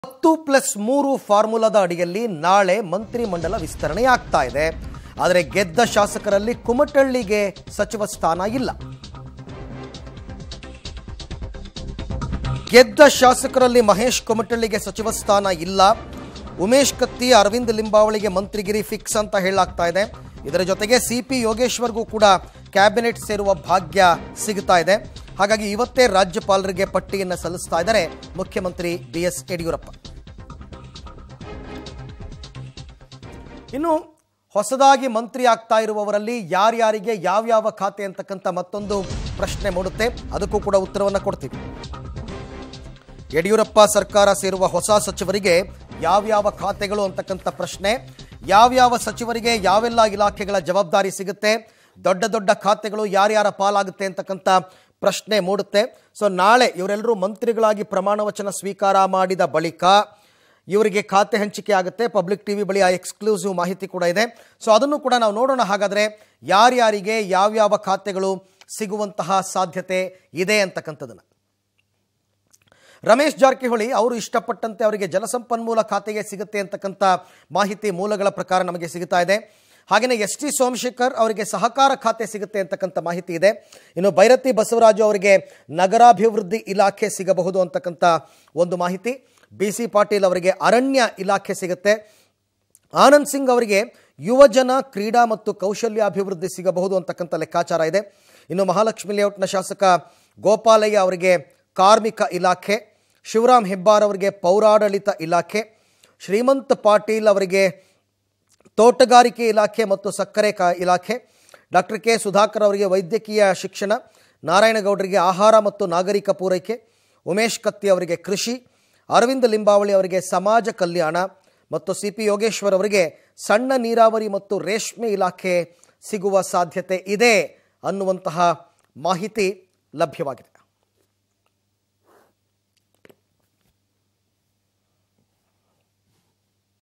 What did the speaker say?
ಹತ್ತು ಪ್ಲಸ್ ಮೂರು ಫಾರ್ಮುಲಾದ ಅಡಿಯಲ್ಲಿ ನಾಳೆ ಮಂತ್ರಿಮಂಡಲ ವಿಸ್ತರಣೆಯಾಗ್ತಾ ಇದೆ ಆದರೆ ಗೆದ್ದ ಶಾಸಕರಲ್ಲಿ ಕುಮಟಳ್ಳಿಗೆ ಸಚಿವ ಸ್ಥಾನ ಇಲ್ಲ ಗೆದ್ದ ಶಾಸಕರಲ್ಲಿ ಮಹೇಶ್ ಕುಮಟಳ್ಳಿಗೆ ಸಚಿವ ಸ್ಥಾನ ಇಲ್ಲ ಉಮೇಶ್ ಕತ್ತಿ ಅರವಿಂದ್ ಲಿಂಬಾವಳಿಗೆ ಮಂತ್ರಿಗಿರಿ ಫಿಕ್ಸ್ ಅಂತ ಹೇಳಲಾಗ್ತಾ ಇದೆ ಇದರ ಜೊತೆಗೆ ಸಿ ಪಿ ಯೋಗೇಶ್ವರ್ಗೂ ಕೂಡ ಕ್ಯಾಬಿನೆಟ್ ಸೇರುವ ಭಾಗ್ಯ ಸಿಗ್ತಾ ಇದೆ ಹಾಗಾಗಿ ಇವತ್ತೇ ರಾಜ್ಯಪಾಲರಿಗೆ ಪಟ್ಟಿಯನ್ನು ಸಲ್ಲಿಸ್ತಾ ಇದ್ದಾರೆ ಮುಖ್ಯಮಂತ್ರಿ ಬಿ ಎಸ್ ಯಡಿಯೂರಪ್ಪ ಇನ್ನು ಹೊಸದಾಗಿ ಮಂತ್ರಿ ಆಗ್ತಾ ಇರುವವರಲ್ಲಿ ಯಾರ್ಯಾರಿಗೆ ಯಾವ್ಯಾವ ಖಾತೆ ಅಂತಕ್ಕಂಥ ಮತ್ತೊಂದು ಪ್ರಶ್ನೆ ಮೂಡುತ್ತೆ ಅದಕ್ಕೂ ಕೂಡ ಉತ್ತರವನ್ನು ಕೊಡ್ತೀವಿ ಯಡಿಯೂರಪ್ಪ ಸರ್ಕಾರ ಸೇರುವ ಹೊಸ ಸಚಿವರಿಗೆ ಯಾವ್ಯಾವ ಖಾತೆಗಳು ಅಂತಕ್ಕಂಥ ಪ್ರಶ್ನೆ ಯಾವ್ಯಾವ ಸಚಿವರಿಗೆ ಯಾವೆಲ್ಲ ಇಲಾಖೆಗಳ ಜವಾಬ್ದಾರಿ ಸಿಗುತ್ತೆ ದೊಡ್ಡ ದೊಡ್ಡ ಖಾತೆಗಳು ಯಾರ್ಯಾರ ಪಾಲಾಗುತ್ತೆ ಅಂತಕ್ಕಂಥ ಪ್ರಶ್ನೆ ಮೂಡುತ್ತೆ ಸೊ ನಾಳೆ ಇವರೆಲ್ಲರೂ ಮಂತ್ರಿಗಳಾಗಿ ಪ್ರಮಾಣ ವಚನ ಸ್ವೀಕಾರ ಮಾಡಿದ ಬಳಿಕ ಇವರಿಗೆ ಖಾತೆ ಹಂಚಿಕೆ ಆಗುತ್ತೆ ಪಬ್ಲಿಕ್ ಟಿವಿ ಬಳಿ ಆ ಎಕ್ಸ್ಕ್ಲೂಸಿವ್ ಮಾಹಿತಿ ಕೂಡ ಇದೆ ಸೊ ಅದನ್ನು ಕೂಡ ನಾವು ನೋಡೋಣ ಹಾಗಾದರೆ ಯಾರ್ಯಾರಿಗೆ ಯಾವ್ಯಾವ ಖಾತೆಗಳು ಸಿಗುವಂತಹ ಸಾಧ್ಯತೆ ಇದೆ ಅಂತಕ್ಕಂಥದ್ದನ್ನು ರಮೇಶ್ ಜಾರಕಿಹೊಳಿ ಅವರು ಇಷ್ಟಪಟ್ಟಂತೆ ಅವರಿಗೆ ಜಲಸಂಪನ್ಮೂಲ ಖಾತೆಗೆ ಸಿಗುತ್ತೆ ಅಂತಕ್ಕಂಥ ಮಾಹಿತಿ ಮೂಲಗಳ ಪ್ರಕಾರ ನಮಗೆ ಸಿಗುತ್ತಾ ಇದೆ ಹಾಗೆಯೇ ಎಸ್ ಟಿ ಸೋಮಶೇಖರ್ ಅವರಿಗೆ ಸಹಕಾರ ಖಾತೆ ಸಿಗುತ್ತೆ ಅಂತಕ್ಕಂಥ ಮಾಹಿತಿ ಇದೆ ಇನ್ನು ಭೈರತಿ ಬಸವರಾಜು ಅವರಿಗೆ ನಗರಾಭಿವೃದ್ಧಿ ಇಲಾಖೆ ಸಿಗಬಹುದು ಅಂತಕ್ಕಂಥ ಒಂದು ಮಾಹಿತಿ ಬಿ ಸಿ ಪಾಟೀಲ್ ಅವರಿಗೆ ಅರಣ್ಯ ಇಲಾಖೆ ಸಿಗುತ್ತೆ ಆನಂದ್ ಸಿಂಗ್ ಅವರಿಗೆ ಯುವಜನ ಕ್ರೀಡಾ ಮತ್ತು ಕೌಶಲ್ಯಾಭಿವೃದ್ಧಿ ಸಿಗಬಹುದು ಅಂತಕ್ಕಂಥ ಲೆಕ್ಕಾಚಾರ ಇದೆ ಇನ್ನು ಮಹಾಲಕ್ಷ್ಮಿ ಲೇಔಟ್ನ ಶಾಸಕ ಗೋಪಾಲಯ್ಯ ಅವರಿಗೆ ಕಾರ್ಮಿಕ ಇಲಾಖೆ ಶಿವರಾಮ್ ಹೆಬ್ಬಾರ್ ಅವರಿಗೆ ಪೌರಾಡಳಿತ ಇಲಾಖೆ ಶ್ರೀಮಂತ್ ಪಾಟೀಲ್ ಅವರಿಗೆ ತೋಟಗಾರಿಕೆ ಇಲಾಖೆ ಮತ್ತು ಸಕ್ಕರೆ ಕಾ ಇಲಾಖೆ ಡಾಕ್ಟರ್ ಕೆ ಸುಧಾಕರ್ ಅವರಿಗೆ ವೈದ್ಯಕೀಯ ಶಿಕ್ಷಣ ನಾರಾಯಣಗೌಡರಿಗೆ ಆಹಾರ ಮತ್ತು ನಾಗರಿಕ ಪೂರೈಕೆ ಉಮೇಶ್ ಕತ್ತಿ ಅವರಿಗೆ ಕೃಷಿ ಅರವಿಂದ್ ಲಿಂಬಾವಳಿ ಅವರಿಗೆ ಸಮಾಜ ಕಲ್ಯಾಣ ಮತ್ತು ಸಿ ಪಿ ಯೋಗೇಶ್ವರ್ ಅವರಿಗೆ ಸಣ್ಣ ನೀರಾವರಿ ಮತ್ತು ರೇಷ್ಮೆ ಇಲಾಖೆ ಸಿಗುವ ಸಾಧ್ಯತೆ ಇದೆ ಅನ್ನುವಂತಹ ಮಾಹಿತಿ ಲಭ್ಯವಾಗಿದೆ